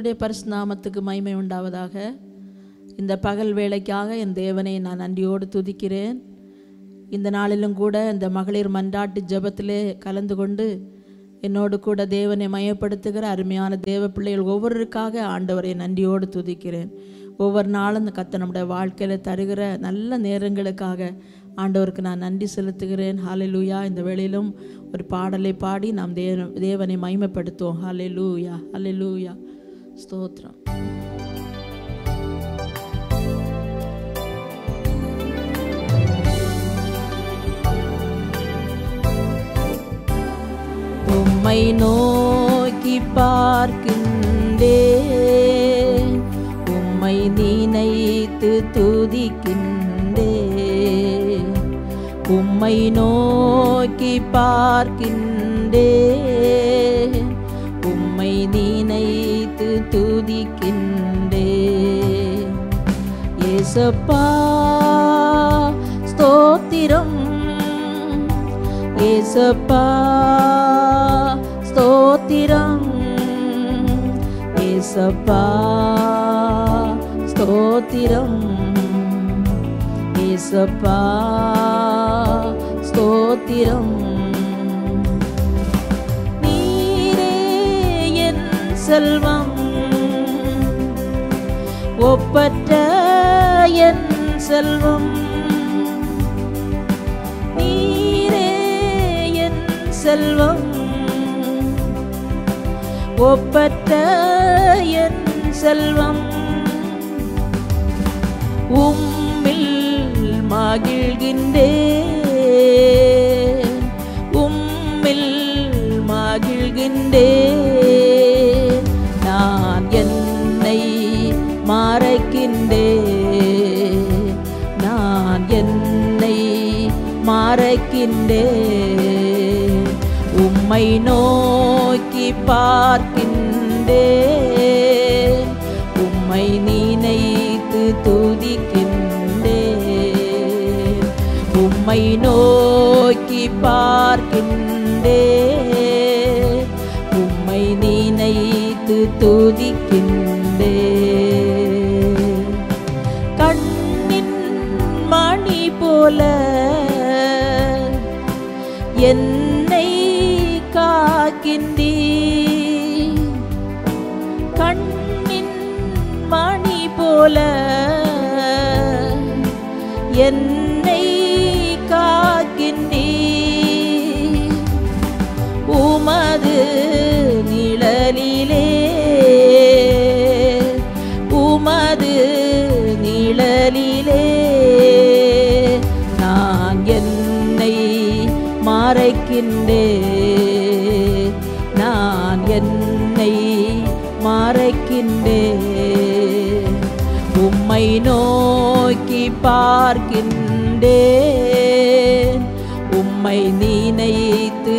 கர்த்தருடைய பரிசுநாமத்துக்கு மகிமை உண்டாவதாக இந்த பகல் வேளைக்காக என் தேவனை நான் நன்றியோடு துதிக்கிறேன் இந்த நாளிலும் கூட இந்த மகளிர் மன்றாட்டு ஜெபத்திலே கலந்து கொண்டு என்னோடு கூட தேவனை மயப்படுத்துகிற அருமையான தேவ பிள்ளைகள் ஒவ்வொருவருக்காக ஆண்டவரை நன்றியோடு துதிக்கிறேன் ஒவ்வொரு நாளும் இந்த கத்த நம்முடைய வாழ்க்கையில் தருகிற நல்ல நேரங்களுக்காக ஆண்டவருக்கு நான் நன்றி செலுத்துகிறேன் ஹalleluya இந்த வேளையிலும் ஒரு பாடலை பாடி நாம் தேவ தேவனை மகிமைப்படுத்துவோம் ஹalleluya ஹalleluya ஸ்தோத்திரம் உம்மை நோக்கி பார்க்கின்றேன் உம்மை நினைத்து துதிக்கின்றேன் உம்மை நோக்கி பார்க்கின்றேன் உம்மை நினைத்து துதிக்கின்றேன் ஏசப்பா ஸ்தோத்திரம் ஏசப்பா ஸ்தோத்திரம் ஏசப்பா ஸ்தோத்திரம் ஏசப்பா ஸ்தோத்திரம் நீரே என் செல்வம் ஒப்பற்ற என் செல்வம் நீரே என் செல்வம் ஒப்பற்ற என் செல்வம் உம்மில் மகிழ்கின்றேன் உம்மில் மகிழ்கின்றேன் நான் என்னை மறைக்கின்றேன் நான் என்னை மறைக்கின்றேன் உம்மை நோக்கி பார்க்கின்றேன் உம்மை நினைத்து துதிக்கின்றேன் உம்மை நோக்கி பார்க்கின்றேன் உம்மை நினைத்து துதிக்கின்றேன் கண்ணின் மணி போல என்னை காக்கின்றீ கண்ணின் மணி போல என்னை காக்கின்றீ உமது நிழலிலே உமது நிழலிலே நான் என்னை மறைக்கின்றேன் நான் என்னை மறைக்கின்றேன் உம்மை நோக்கி பார்க்கின்றேன் உம்மை நினைத்து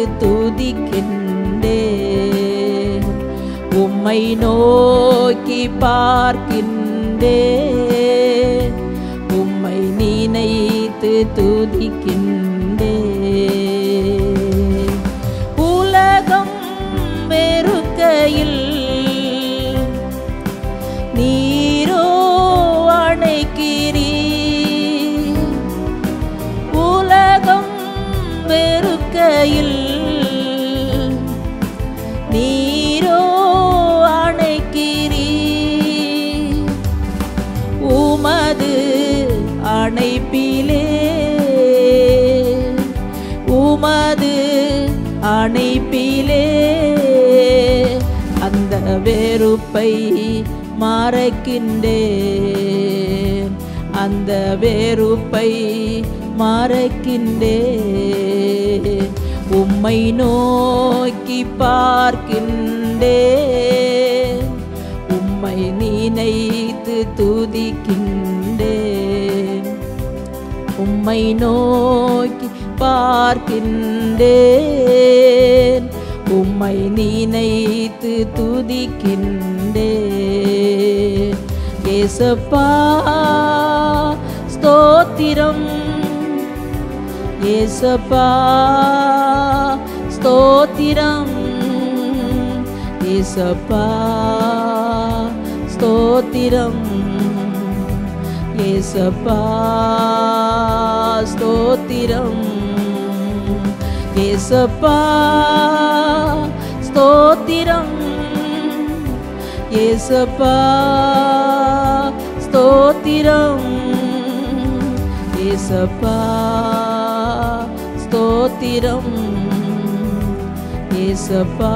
துதிக்கின்றேன் உம்மை நோக்கி பார்க்கின்றேன் உம்மை நினைத்து துதிக்கின்றேன் உலகம் வெறுக்கையில் நீரோ அணைக்கிறீ உலகம் வெறுக்கையில் நீரோ அணைக்கிறீ உமது அணைப்பிலே உமது அணைப்பிலே அந்த வெறுப்பை மறைக்கின்றேன் அந்த வெறுப்பை மறைக்கின்றேன் உம்மை நோக்கி பார்க்கின்றேன் உம்மை நினைத்து துதிக்கின்றேன் உம்மை நோக்கி பார்க்கின்றேன் உம்மை நினைத்து துதிக்கின்றேன் ஏசப்பா ஸ்தோத்திரம் ஏசப்பா ஸ்தோத்திரம் ஏசப்பா ஸ்தோத்திரம் ஏசப்பா ஸ்தோத்திரம் ஏசப்பா ஸ்தோத்திரம் ஏசப்பா ஸ்தோத்திரம் ஏசப்பா ஸ்தோத்திரம் ஏசப்பா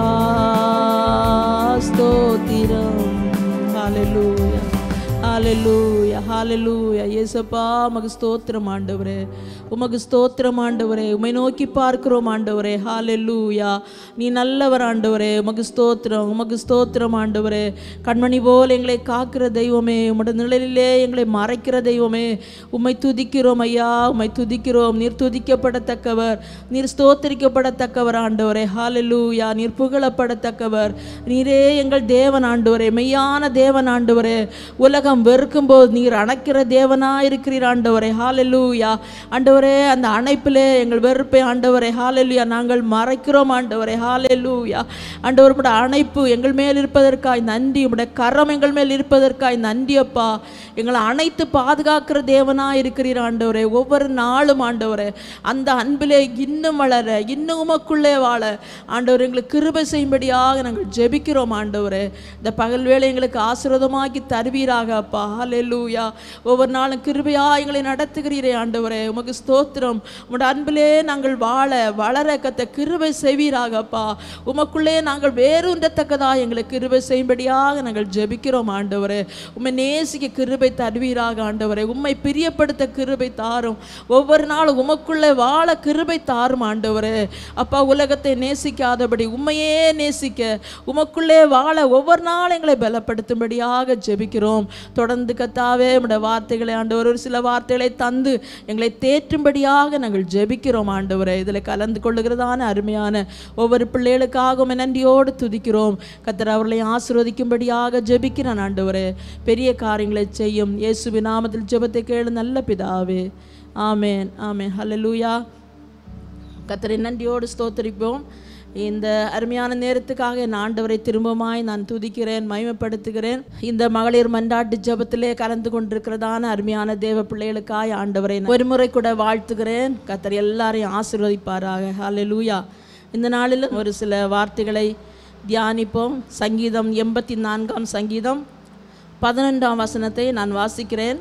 ஸ்தோத்திரம் ஹalleluya ஹalleluya ஹalleluya ஏசப்பா உமக்கு ஸ்தோத்திரம் ஆண்டவரே உமக்கு ஸ்தோத்திரம் ஆண்டவரே உமை நோக்கி பார்க்கிறோம் ஆண்டவரே ஹalleluya நீ நல்லவர் ஆண்டவரே உமக்கு ஸ்தோத்திரம் உமக்கு ஸ்தோத்திரம் ஆண்டவரே கண்மணி போல் எங்களை காக்கிற தெய்வமே உம்முடைய நிழலிலே எங்களை மறைக்கிற தெய்வமே உம்மை துதிக்கிறோம் ஐயா உம்மை துதிக்கிறோம் நீர் துதிக்கப்படத்தக்கவர் நீர் ஸ்தோத்திரிக்கப்படத்தக்கவர் ஆண்டவரே ஹalleluya நீர் புகழப்படத்தக்கவர் நீரே எங்கள் தேவன் ஆண்டவரே மெய்யான தேவன் ஆண்டவரே உலகம் வெறுக்கும் போது நீர் அணைக்கிற தேவனா இருக்கிறீர் ஆண்டவரே ஹalleluya ஆண்டவரே அந்த அணைப்பிலே எங்கள் வெறுப்பை ஆண்டவரே ஹalleluya நாங்கள் மறைக்கிறோம் ஆண்டவரே ஹalleluya ஆண்டவர் உம்முடைய அணைப்பு எங்கள் மேல் இருப்பதற்காய் நன்றி உம்முடைய கரம் எங்கள் மேல் இருப்பதற்காய் நன்றி அப்பா எங்களை அணைத்து பாதுகாக்கிற தேவனா இருக்கிறீர் ஆண்டவரே ஒவ்வொரு நாளும் ஆண்டவரே அந்த அன்பிலே இன்னும் வளர இன்னும் உமக்குள்ளே வாழ ஆண்டவர் எங்களுக்கு கிருபை செய்யும்படியாக நாங்கள் ஜெபிக்கிறோம் ஆண்டவரே இந்த பகல் வேளை எங்களுக்கு ஆசீர்வாதமாக்கி தருவீராக அப்பா ஹalleluya ஒவ்வொரு நாளும் கிருபையா எங்களை நடத்துகிறீரே ஆண்டவரே உமக்கு ஸ்தோத்திரம் உம்முடைய அன்பிலே நாங்கள் வாழ வளர கத்த கிருபை செய்வீராக அப்பா உமக்குள்ளே நாங்கள் வேறுண்டத்தக்கதா எங்களுக்கு கிருபை செய்யும்படியாக நாங்கள் ஜெபிக்கிறோம் ஆண்டவரே உம்மை நேசிக்க கிருபை தருவீராக ஆண்டவரே உம்மை பிரியப்படுத்த கிருபை தாரும் ஒவ்வொரு நாளும் உமக்குள்ளே வாழ கிருபை தாரும் ஆண்டவரே அப்பா உலகத்தை நேசிக்காதபடி உம்மையே நேசிக்க உமக்குள்ளே வாழ ஒவ்வொரு நாளும் எங்களை பலப்படுத்தும்படியாக ஜெபிக்கிறோம் தொடர்ந்து கத்தாவே உம்முடைய வார்த்தைகளை ஆண்டவர் ஒரு சில வார்த்தைகளை தந்து எங்களை தேற்றும்படியாக நாங்கள் ஜெபிக்கிறோம் ஆண்டவரே இதில் கலந்து கொள்ளுகிறதான அருமையான ஒவ்வொரு பிள்ளைகளுக்காகவும் நன்றியோடு துதிக்கிறோம் கத்தர் அவர்களை ஆசீர்வதிக்கும்படியாக ஜெபிக்கிறேன் ஆண்டவரே பெரிய காரியங்களை செய்யும் இயேசுவின் நாமத்தில் ஜெபத்தை கேளு நல்ல பிதாவே ஆமேன் ஆமேன் ஹalleluya கத்தரை நன்றியோடு ஸ்தோத்தரிப்போம் இந்த அருமையான நேரத்துக்காக என் ஆண்டவரை திரும்பமாய் நான் துதிக்கிறேன் மகிமைப்படுத்துகிறேன் இந்த மகளிர் மன்றாட்டு ஜெபத்திலே கலந்து கொண்டிருக்கிறதான அருமையான தேவ பிள்ளைகளுக்காய் ஆண்டவரை நான் ஒரு முறை கூட வாழ்த்துகிறேன் கத்தர் எல்லாரையும் ஆசீர்வதிப்பாராக ஹalleluya இந்த நாளில் ஒரு சில வார்த்தைகளை தியானிப்போம் சங்கீதம் எண்பத்தி நான்காம் சங்கீதம் பதினொன்றாம் வசனத்தை நான் வாசிக்கிறேன்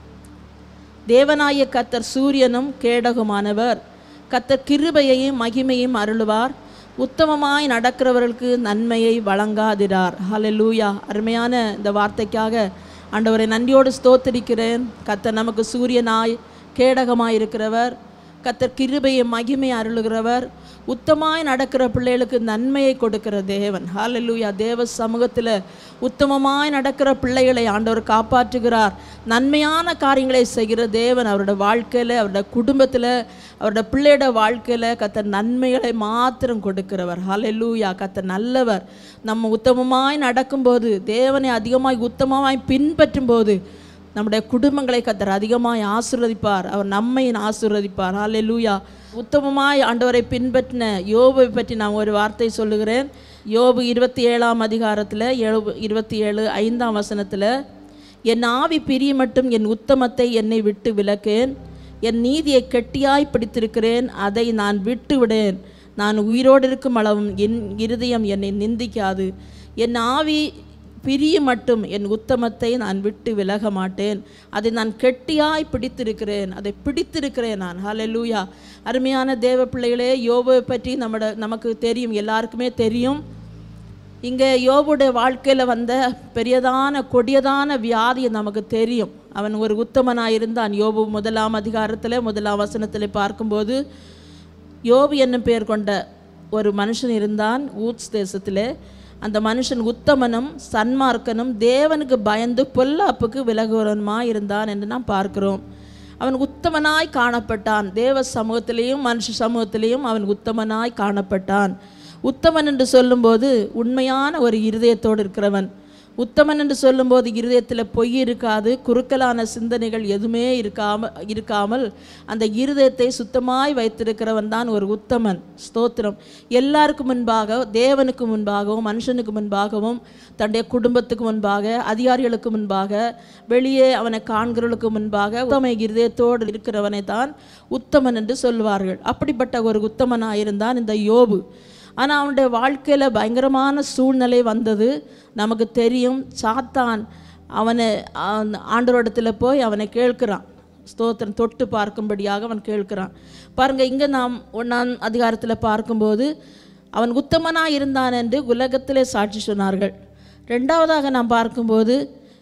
தேவனாய கத்தர் சூரியனும் கேடகுமானவர் கத்தர் கிருபையையும் மகிமையும் அருளுவார் உத்தமமாய் நடக்கிறவர்களுக்கு நன்மையை வழங்காதிரார் ஹalleluya அருமையான இந்த வார்த்தைக்காக ஆண்டவரை நன்றியோடு ஸ்தோத்தரிக்கிறேன் கத்தர் நமக்கு சூரியனாய் கேடகமாய் இருக்கிறவர் கத்தர் கிருபையை மகிமை அருளுகிறவர் உத்தமாய் நடக்கிற பிள்ளைகளுக்கு நன்மையை கொடுக்கிற தேவன் ஹalleluya தேவ சமூகத்தில் உத்தமமாய் நடக்கிற பிள்ளைகளை ஆண்டவர் காப்பாற்றுகிறார் நன்மையான காரியங்களை செய்கிற தேவன் அவரோட வாழ்க்கையில் அவரோட குடும்பத்தில் அவரோட பிள்ளையோட வாழ்க்கையில் கத்தர் நன்மைகளை மாத்திரம் கொடுக்கிறவர் ஹalleluya கத்தர் நல்லவர் நம்ம உத்தமமாய் நடக்கும்போது தேவனை அதிகமாய் உத்தமமாய் பின்பற்றும் போது நம்முடைய குடும்பங்களை கத்தர் அதிகமாய் ஆசீர்வதிப்பார் அவர் நம்மை ஆசீர்வதிப்பார் ஹalleluya உத்தமமாய் ஆண்டவரை பின்பற்றின யோபை பற்றி நான் ஒரு வார்த்தை சொல்லுகிறேன் யோபு இருபத்தி ஏழாம் அதிகாரத்தில் ஏழு இருபத்தி ஏழு ஐந்தாம் வசனத்தில் என் ஆவி பிரிய மட்டும் என் உத்தமத்தை என்னை விட்டு விலக்கேன் என் நீதியை கெட்டியாய் பிடித்திருக்கிறேன் அதை நான் விட்டு விடேன் நான் உயிரோடு இருக்கும் அளவும் என் இருதயம் என்னை நிந்திக்காது என் ஆவி பிரிய மட்டும் என் உத்தமத்தை நான் விட்டு விலக மாட்டேன் அதை நான் கெட்டியாய் பிடித்திருக்கிறேன் அதை பிடித்திருக்கிறேன் நான் ஹalleluya அருமையான தேவ பிள்ளைகளே யோபை பற்றி நம்மட நமக்கு தெரியும் எல்லாருக்குமே தெரியும் இங்கே யோபுடைய வாழ்க்கையில் வந்த பெரியதான கொடியதான வியாதி நமக்கு தெரியும் அவன் ஒரு உத்தமனாக இருந்தான் யோபு முதலாம் அதிகாரத்தில் முதலாம் வசனத்தில் பார்க்கும்போது யோபு என்னும் பெயர் கொண்ட ஒரு மனுஷன் இருந்தான் ஊட்ஸ் தேசத்தில் அந்த மனுஷன் உத்தமனும் சன்மார்க்கனும் தேவனுக்கு பயந்து பொல்லாப்புக்கு விலகுவனுமாய் இருந்தான் என்று நாம் பார்க்கிறோம் அவன் உத்தமனாய் காணப்பட்டான் தேவ சமூகத்திலேயும் மனுஷ சமூகத்திலேயும் அவன் உத்தமனாய் காணப்பட்டான் உத்தமன் என்று சொல்லும்போது உண்மையான ஒரு இருதயத்தோடு இருக்கிறவன் உத்தமன் என்று சொல்லும்போது இருதயத்தில் பொய் இருக்காது குறுக்கலான சிந்தனைகள் எதுவுமே இருக்காம இருக்காமல் அந்த இருதயத்தை சுத்தமாய் வைத்திருக்கிறவன் தான் ஒரு உத்தமன் ஸ்தோத்திரம் எல்லாருக்கும் முன்பாக தேவனுக்கு முன்பாகவும் மனுஷனுக்கு முன்பாகவும் தன்னுடைய குடும்பத்துக்கு முன்பாக அதிகாரிகளுக்கு முன்பாக வெளியே அவனை காண்கிறவர்களுக்கு முன்பாக உத்தம இருதயத்தோடு இருக்கிறவனை தான் உத்தமன் என்று சொல்வார்கள் அப்படிப்பட்ட ஒரு உத்தமனாயிருந்தான் இந்த யோபு ஆனால் அவனுடைய வாழ்க்கையில் பயங்கரமான சூழ்நிலை வந்தது நமக்கு தெரியும் சாத்தான் அவனை ஆண்டவரிடத்தில் போய் அவனை கேட்கிறான் ஸ்தோத்திரம் தொட்டு பார்க்கும்படியாக அவன் கேட்கிறான் பாருங்க இங்கே நாம் ஒன்றாம் அதிகாரத்தில் பார்க்கும்போது அவன் உத்தமனாக இருந்தான் என்று உலகத்திலே சாட்சி சொன்னார்கள் ரெண்டாவதாக நாம் பார்க்கும்போது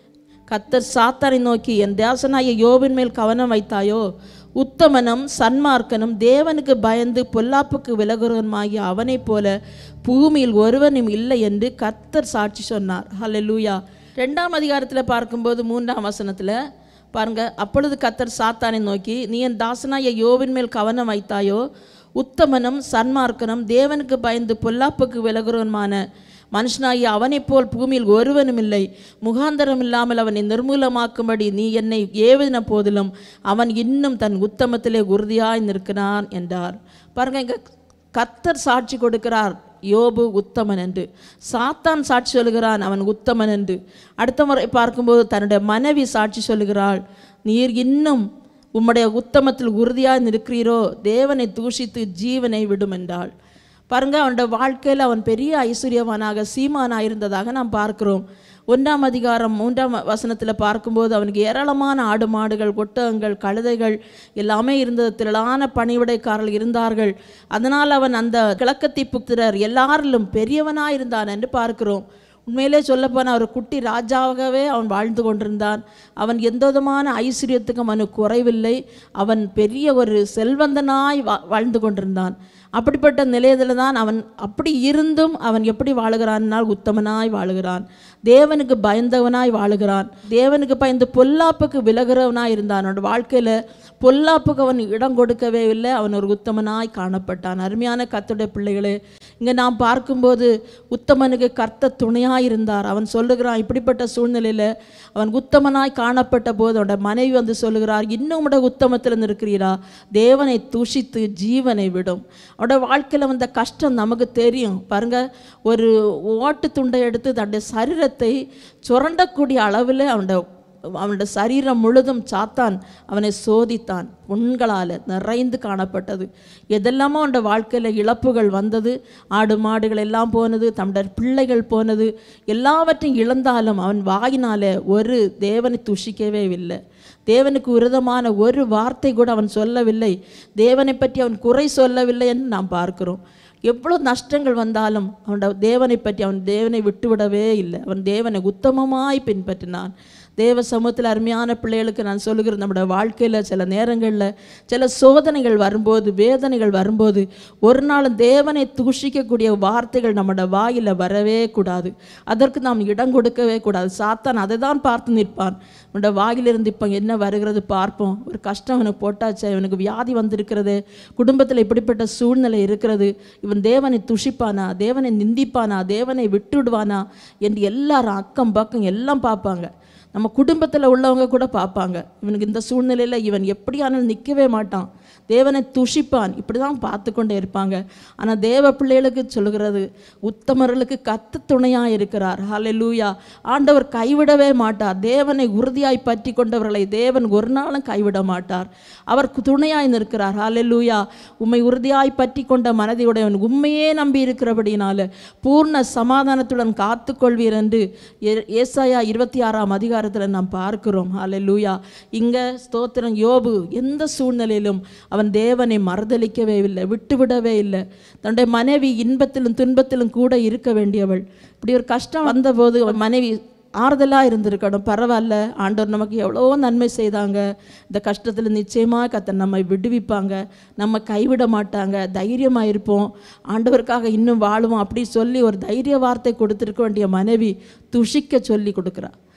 கத்தர் சாத்தானை நோக்கி என் தேசனாய யோபின் மேல் கவனம் வைத்தாயோ உத்தமனும் சன்மார்க்கனும் தேவனுக்கு பயந்து பொல்லாப்புக்கு விலகுறவனுமாகிய அவனைப் போல பூமியில் ஒருவனும் இல்லை என்று கத்தர் சாட்சி சொன்னார் ஹalleluya ரெண்டாம் அதிகாரத்தில் பார்க்கும்போது மூன்றாம் வசனத்தில் பாருங்க அப்பொழுது கத்தர் சாத்தானை நோக்கி நீ என் தாசனாய யோவின் மேல் கவனம் வைத்தாயோ உத்தமனும் சன்மார்க்கனும் தேவனுக்கு பயந்து பொல்லாப்புக்கு விலகுறவனுமான மனுஷனாகி அவனைப் போல் பூமியில் ஒருவனும் இல்லை முகாந்தரம் இல்லாமல் அவனை நிர்மூலமாக்கும்படி நீ என்னை ஏவின போதிலும் அவன் இன்னும் தன் உத்தமத்திலே உறுதியாய் நிற்கிறான் என்றார் பாருங்க இங்க கத்தர் சாட்சி கொடுக்கிறார் யோபு உத்தமன் என்று சாத்தான் சாட்சி சொல்கிறான் அவன் உத்தமன் என்று அடுத்த முறை பார்க்கும்போது தன்னுடைய மனைவி சாட்சி சொல்லுகிறாள் நீர் இன்னும் உம்முடைய உத்தமத்தில் உறுதியாக நிற்கிறீரோ தேவனை தூஷித்து ஜீவனை விடும் என்றாள் பாருங்க அவனோட வாழ்க்கையில் அவன் பெரிய ஐஸ்வர்யவானாக சீமானாக இருந்ததாக நாம் பார்க்கிறோம் ஒன்றாம் அதிகாரம் மூன்றாம் வசனத்தில் பார்க்கும்போது அவனுக்கு ஏராளமான ஆடு மாடுகள் ஒட்டகங்கள் கழுதைகள் எல்லாமே இருந்தது திரளான பணிவிடைக்காரர்கள் இருந்தார்கள் அதனால் அவன் அந்த கிழக்கத்தி புத்திரர் எல்லாரிலும் பெரியவனாக இருந்தான் என்று பார்க்கிறோம் உண்மையிலே சொல்லப்போனால் ஒரு குட்டி ராஜாவாகவே அவன் வாழ்ந்து கொண்டிருந்தான் அவன் எந்த விதமான ஐஸ்வர்யத்துக்கும் அவனுக்கு குறைவில்லை அவன் பெரிய ஒரு செல்வந்தனாய் வா வாழ்ந்து கொண்டிருந்தான் அப்படிப்பட்ட நிலையத்தில் தான் அவன் அப்படி இருந்தும் அவன் எப்படி வாழுகிறான்னால் உத்தமனாய் வாழுகிறான் தேவனுக்கு பயந்தவனாய் வாழுகிறான் தேவனுக்கு பயந்து பொல்லாப்புக்கு விலகிறவனாய் இருந்தான் அவனோட வாழ்க்கையில் பொல்லாப்புக்கு அவன் இடம் கொடுக்கவே இல்லை அவன் ஒரு உத்தமனாய் காணப்பட்டான் அருமையான கத்துடைய பிள்ளைகளே இங்கே நாம் பார்க்கும்போது உத்தமனுக்கு கர்த்த துணையாய் இருந்தார் அவன் சொல்லுகிறான் இப்படிப்பட்ட சூழ்நிலையில் அவன் உத்தமனாய் காணப்பட்ட போது அவனோட மனைவி வந்து சொல்லுகிறார் இன்னும் உட உத்தமத்தில் இருக்கிறீரா தேவனை தூஷித்து ஜீவனை விடும் அவனோட வாழ்க்கையில் வந்த கஷ்டம் நமக்கு தெரியும் பாருங்க ஒரு ஓட்டு துண்டை எடுத்து தன்னுடைய சரீரத்தை சுரண்டக்கூடிய அளவில் அவனோட அவனோட சரீரம் முழுதும் சாத்தான் அவனை சோதித்தான் புண்களால் நிறைந்து காணப்பட்டது எதெல்லாமோ அவனோட வாழ்க்கையில் இழப்புகள் வந்தது ஆடு மாடுகள் எல்லாம் போனது தம்முடைய பிள்ளைகள் போனது எல்லாவற்றையும் இழந்தாலும் அவன் வாயினால ஒரு தேவனை துஷிக்கவே இல்லை தேவனுக்கு விரதமான ஒரு வார்த்தை கூட அவன் சொல்லவில்லை தேவனை பற்றி அவன் குறை சொல்லவில்லை என்று நாம் பார்க்கிறோம் எவ்வளோ நஷ்டங்கள் வந்தாலும் அவனோட தேவனை பற்றி அவன் தேவனை விட்டுவிடவே இல்லை அவன் தேவனை உத்தமமாய் பின்பற்றினான் தேவ சமூகத்தில் அருமையான பிள்ளைகளுக்கு நான் சொல்லுகிறேன் நம்முடைய வாழ்க்கையில் சில நேரங்களில் சில சோதனைகள் வரும்போது வேதனைகள் வரும்போது ஒரு நாளும் தேவனை தூஷிக்கக்கூடிய வார்த்தைகள் நம்மளோட வாயில் வரவே கூடாது அதற்கு நாம் இடம் கொடுக்கவே கூடாது சாத்தான் அதை தான் பார்த்து நிற்பான் உன்னோட வாயிலிருந்து இப்போ என்ன வருகிறது பார்ப்போம் ஒரு கஷ்டம் அவனுக்கு போட்டாச்சே இவனுக்கு வியாதி வந்திருக்கிறது குடும்பத்தில் இப்படிப்பட்ட சூழ்நிலை இருக்கிறது இவன் தேவனை துஷிப்பானா தேவனை நிந்திப்பானா தேவனை விட்டுடுவானா என்று எல்லாரும் அக்கம் பக்கம் எல்லாம் பார்ப்பாங்க நம்ம குடும்பத்தில் உள்ளவங்க கூட பார்ப்பாங்க இவனுக்கு இந்த சூழ்நிலையில் இவன் எப்படியானாலும் நிற்கவே மாட்டான் தேவனை துஷிப்பான் இப்படி தான் பார்த்து கொண்டே இருப்பாங்க ஆனால் தேவ பிள்ளைகளுக்கு சொல்கிறது உத்தமர்களுக்கு கத்து துணையாக இருக்கிறார் ஹalleluya ஆண்டவர் கைவிடவே மாட்டார் தேவனை உறுதியாய் பற்றி கொண்டவர்களை தேவன் ஒரு நாளும் கைவிட மாட்டார் அவர் துணையாய் நிற்கிறார் ஹalleluya உம்மை உறுதியாய் பற்றி கொண்ட மனதையுடையவன் உண்மையே நம்பி இருக்கிறபடினால பூர்ண சமாதானத்துடன் காத்துக்கொள்வீர் என்று ஏ- ஏசாயா இருபத்தி ஆறாம் அதிகாரத்தில் நாம் பார்க்கிறோம் ஹalleluya இங்கே ஸ்தோத்திரம் யோபு எந்த சூழ்நிலையிலும் அவன் தேவனை மறுதலிக்கவே இல்லை விட்டுவிடவே இல்லை தன்னுடைய மனைவி இன்பத்திலும் துன்பத்திலும் கூட இருக்க வேண்டியவள் இப்படி ஒரு கஷ்டம் வந்தபோது அவன் மனைவி ஆறுதலாக இருந்திருக்கணும் பரவாயில்ல ஆண்டவர் நமக்கு எவ்வளோ நன்மை செய்தாங்க இந்த கஷ்டத்தில் நிச்சயமாக கத்த நம்மை விடுவிப்பாங்க நம்ம கைவிட மாட்டாங்க தைரியமாக இருப்போம் ஆண்டவருக்காக இன்னும் வாழுவோம் அப்படி சொல்லி ஒரு தைரிய வார்த்தை கொடுத்துருக்க வேண்டிய மனைவி துஷிக்க சொல்லி கொடுக்குறா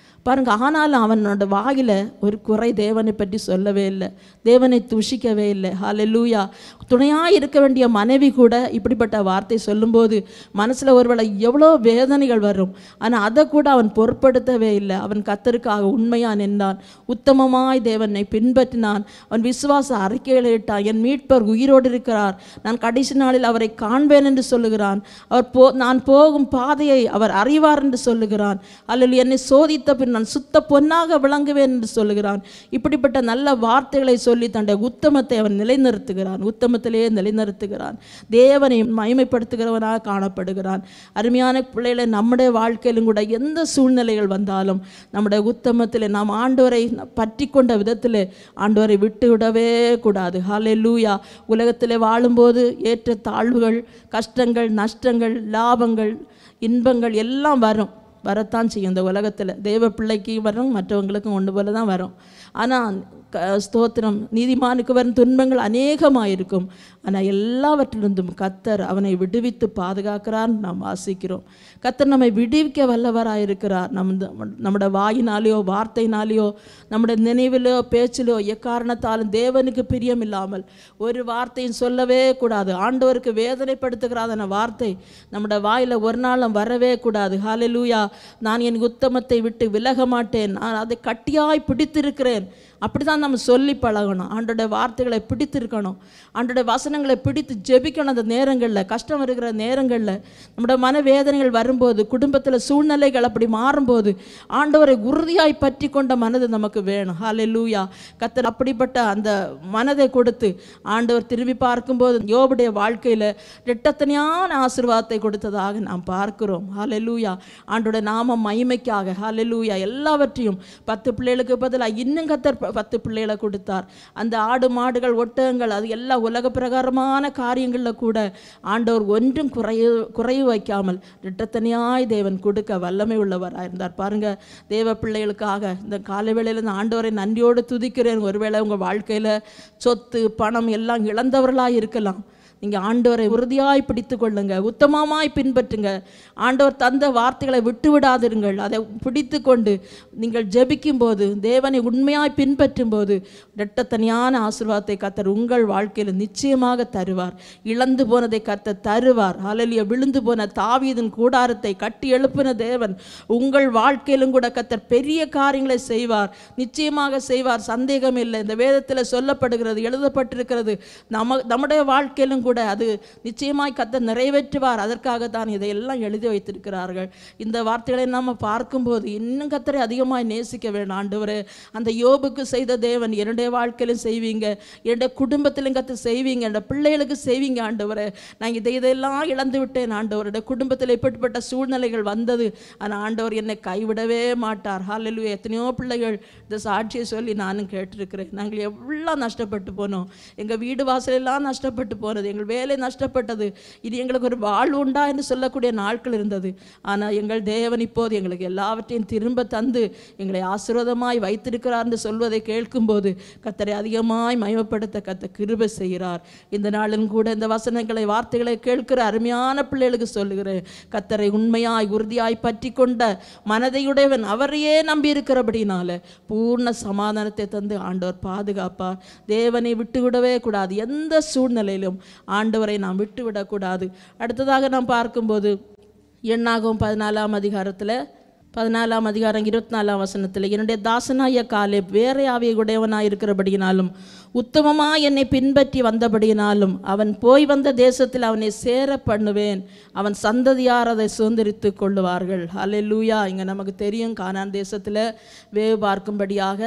பாருங்க ஆனாலும் அவனோட வாயில ஒரு குறை தேவனை பற்றி சொல்லவே இல்லை தேவனை துஷிக்கவே இல்லை ஹalleluya துணையாக இருக்க வேண்டிய மனைவி கூட இப்படிப்பட்ட வார்த்தை சொல்லும்போது மனசில் ஒருவேளை எவ்வளோ வேதனைகள் வரும் ஆனால் அதை கூட அவன் பொருட்படுத்தவே இல்லை அவன் கத்தருக்காக உண்மையாக நின்றான் உத்தமமாய் தேவனை பின்பற்றினான் அவன் விசுவாச அறிக்கையிலிட்டான் என் மீட்பர் உயிரோடு இருக்கிறார் நான் கடைசி நாளில் அவரை காண்பேன் என்று சொல்லுகிறான் அவர் போ நான் போகும் பாதையை அவர் அறிவார் என்று சொல்லுகிறான் அல்லது என்னை சோதித்த பின் நான் சுத்த பொன்னாக விளங்குவேன் என்று சொல்லுகிறான் இப்படிப்பட்ட நல்ல வார்த்தைகளை சொல்லி தன்னுடைய உத்தமத்தை அவன் நிலைநிறுத்துகிறான் உத்தமத்திலே நிலைநிறுத்துகிறான் தேவனை மகிமைப்படுத்துகிறவனாக காணப்படுகிறான் அருமையான பிள்ளைகளை நம்முடைய வாழ்க்கையிலும் கூட எந்த சூழ்நிலைகள் வந்தாலும் நம்முடைய உத்தமத்தில் நாம் ஆண்டவரை பற்றி கொண்ட விதத்தில் ஆண்டவரை விட்டு விடவே கூடாது ஹாலே லூயா உலகத்தில் வாழும்போது ஏற்ற தாழ்வுகள் கஷ்டங்கள் நஷ்டங்கள் லாபங்கள் இன்பங்கள் எல்லாம் வரும் வரத்தான் செய்யும் இந்த உலகத்தில் தேவ பிள்ளைக்கு வரும் மற்றவங்களுக்கும் ஒன்று போல தான் வரும் ஆனால் க ஸ்தோத்திரம் நீதிமானுக்கு வரும் துன்பங்கள் அநேகமாக இருக்கும் ஆனால் எல்லாவற்றிலிருந்தும் கத்தர் அவனை விடுவித்து பாதுகாக்கிறார் நாம் வாசிக்கிறோம் கத்தர் நம்மை விடுவிக்க வல்லவராக இருக்கிறார் நம் நம்முடைய வாயினாலேயோ வார்த்தையினாலேயோ நம்முடைய நினைவிலோ பேச்சிலோ எக்காரணத்தாலும் தேவனுக்கு பிரியம் இல்லாமல் ஒரு வார்த்தையும் சொல்லவே கூடாது ஆண்டவருக்கு வேதனைப்படுத்துகிறாதான வார்த்தை நம்முடைய வாயில் ஒரு நாளும் வரவே கூடாது ஹalleluya நான் என் உத்தமத்தை விட்டு விலக மாட்டேன் நான் அதை கட்டியாய் பிடித்திருக்கிறேன் அப்படி தான் நம்ம சொல்லி பழகணும் ஆண்டோட வார்த்தைகளை பிடித்திருக்கணும் ஆண்டோட வசனங்களை பிடித்து ஜெபிக்கணும் அந்த நேரங்களில் கஷ்டம் இருக்கிற நேரங்களில் நம்முடைய மனவேதனைகள் வரும்போது குடும்பத்தில் சூழ்நிலைகள் அப்படி மாறும்போது ஆண்டவரை உறுதியாய் பற்றி கொண்ட மனது நமக்கு வேணும் ஹாலே லூயா கத்தர் அப்படிப்பட்ட அந்த மனதை கொடுத்து ஆண்டவர் திரும்பி பார்க்கும்போது யோபுடைய வாழ்க்கையில் ரெட்டத்தனையான ஆசீர்வாதத்தை கொடுத்ததாக நாம் பார்க்கிறோம் ஹாலே லூயா ஆண்டோட நாம மகிமைக்காக ஹாலே லூயா எல்லாவற்றையும் பத்து பிள்ளைகளுக்கு பதிலாக இன்னும் கத்தர் ப- பத்து பிள்ளைகளை கொடுத்தார் அந்த ஆடு மாடுகள் ஒட்டகங்கள் அது எல்லாம் உலக பிரகாரமான காரியங்களில் கூட ஆண்டவர் ஒன்றும் குறைய குறைவு வைக்காமல் இரட்டத்தனையாய் தேவன் கொடுக்க வல்லமை உள்ளவராக இருந்தார் பாருங்க தேவ பிள்ளைகளுக்காக இந்த காலை வேளையில இந்த ஆண்டவரை நன்றியோடு துதிக்கிறேன் ஒருவேளை உங்கள் வாழ்க்கையில் சொத்து பணம் எல்லாம் இழந்தவர்களாக இருக்கலாம் நீங்கள் ஆண்டவரை உறுதியாய் பிடித்து கொள்ளுங்க உத்தமமாய் பின்பற்றுங்க ஆண்டவர் தந்த வார்த்தைகளை விட்டு விடாதிருங்கள் அதை பிடித்து கொண்டு நீங்கள் ஜெபிக்கும் போது தேவனை உண்மையாய் பின்பற்றும் போது இரட்டத்தனியான ஆசீர்வாதத்தை கத்தர் உங்கள் வாழ்க்கையில் நிச்சயமாக தருவார் இழந்து போனதை கத்தர் தருவார் அலலிய விழுந்து போன தாவீதின் கூடாரத்தை கட்டி எழுப்பின தேவன் உங்கள் வாழ்க்கையிலும் கூட கத்தர் பெரிய காரியங்களை செய்வார் நிச்சயமாக செய்வார் சந்தேகம் இல்லை இந்த வேதத்தில் சொல்லப்படுகிறது எழுதப்பட்டிருக்கிறது நம்ம நம்முடைய வாழ்க்கையிலும் கூட அது நிச்சயமாய் கத்தர் நிறைவேற்றுவார் அதற்காக தான் இதையெல்லாம் எழுதி வைத்திருக்கிறார்கள் இந்த வார்த்தைகளை நம்ம பார்க்கும்போது இன்னும் கத்தரை அதிகமாய் நேசிக்க வேண்டும் ஆண்டவரே அந்த யோபுக்கு செய்த தேவன் என்னுடைய வாழ்க்கையிலும் செய்வீங்க என்னுடைய குடும்பத்திலும் கத்து செய்வீங்க என்னுடைய பிள்ளைகளுக்கு செய்வீங்க ஆண்டவரே நான் இதை இதெல்லாம் இழந்து விட்டேன் ஆண்டவருடைய குடும்பத்தில் எப்படிப்பட்ட சூழ்நிலைகள் வந்தது ஆனால் ஆண்டவர் என்னை கைவிடவே மாட்டார் ஹalleluya எத்தனையோ பிள்ளைகள் இந்த சாட்சியை சொல்லி நானும் கேட்டிருக்கிறேன் நாங்கள் எவ்வளோ நஷ்டப்பட்டு போனோம் எங்கள் வீடு வாசலெல்லாம் நஷ்டப்பட்டு போனது எங்கள் வேலை நஷ்டப்பட்டது இது எங்களுக்கு ஒரு வாழ்வு உண்டா என்று சொல்லக்கூடிய நாட்கள் இருந்தது ஆனால் எங்கள் தேவன் இப்போது எங்களுக்கு எல்லாவற்றையும் திரும்ப தந்து எங்களை ஆசீர்வாதமாய் வைத்திருக்கிறார் என்று சொல்வதை கேட்கும்போது கத்தரை அதிகமாய் மயமப்படுத்த கத்த கிருபை செய்கிறார் இந்த நாளிலும் கூட இந்த வசனங்களை வார்த்தைகளை கேட்கிற அருமையான பிள்ளைகளுக்கு சொல்லுகிறேன் கத்தரை உண்மையாய் உறுதியாய் பற்றி கொண்ட மனதையுடையவன் அவரையே நம்பி இருக்கிறபடினால பூர்ண சமாதானத்தை தந்து ஆண்டவர் பாதுகாப்பார் தேவனை விட்டுவிடவே கூடாது எந்த சூழ்நிலையிலும் ஆண்டவரை நாம் விட்டுவிடக்கூடாது அடுத்ததாக நாம் பார்க்கும்போது எண்ணாகும் பதினாலாம் அதிகாரத்தில் பதினாலாம் அதிகாரம் இருபத்தி நாலாம் வசனத்தில் என்னுடைய தாசனாய காலே வேற ஆவியை உடையவனாய் இருக்கிறபடியினாலும் உத்தமமாக என்னை பின்பற்றி வந்தபடியினாலும் அவன் போய் வந்த தேசத்தில் அவனை சேர பண்ணுவேன் அவன் சந்ததியார் அதை சுதந்திரித்து கொள்ளுவார்கள் அல்லேலூயா இங்கே நமக்கு தெரியும் கானான் தேசத்தில் வேவு பார்க்கும்படியாக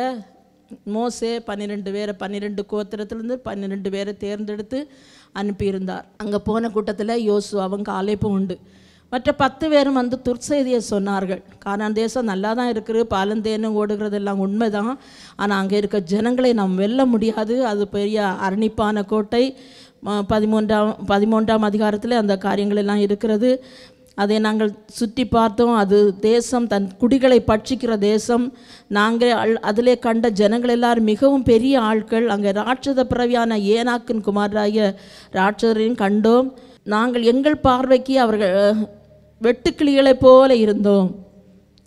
மோசே பன்னிரெண்டு பேரை பன்னிரெண்டு கோத்திரத்திலிருந்து பன்னிரெண்டு பேரை தேர்ந்தெடுத்து அனுப்பியிருந்தார் அங்கே போன கூட்டத்தில் யோசுவாவும் காலேப்பும் உண்டு மற்ற பத்து பேரும் வந்து துர்செய்தியை சொன்னார்கள் கானான் தேசம் நல்லா தான் இருக்குது பாலந்தேனும் ஓடுகிறதெல்லாம் உண்மைதான் ஆனால் அங்கே இருக்க ஜனங்களை நாம் வெல்ல முடியாது அது பெரிய அரணிப்பான கோட்டை ம- பதிமூன்றாம் பதிமூன்றாம் அதிகாரத்தில் அந்த காரியங்கள் எல்லாம் இருக்கிறது அதை நாங்கள் சுற்றி பார்த்தோம் அது தேசம் தன் குடிகளை பட்சிக்கிற தேசம் நாங்கள் அல்- அதிலே கண்ட ஜனங்கள் எல்லாரும் மிகவும் பெரிய ஆட்கள் அங்கே ராட்சத பிறவியான ஏனாக்கின் குமாராகிய ராட்சதரையும் கண்டோம் நாங்கள் எங்கள் பார்வைக்கு அவர்கள் அஹ், வெட்டுக்கிளிகளைப் போல இருந்தோம்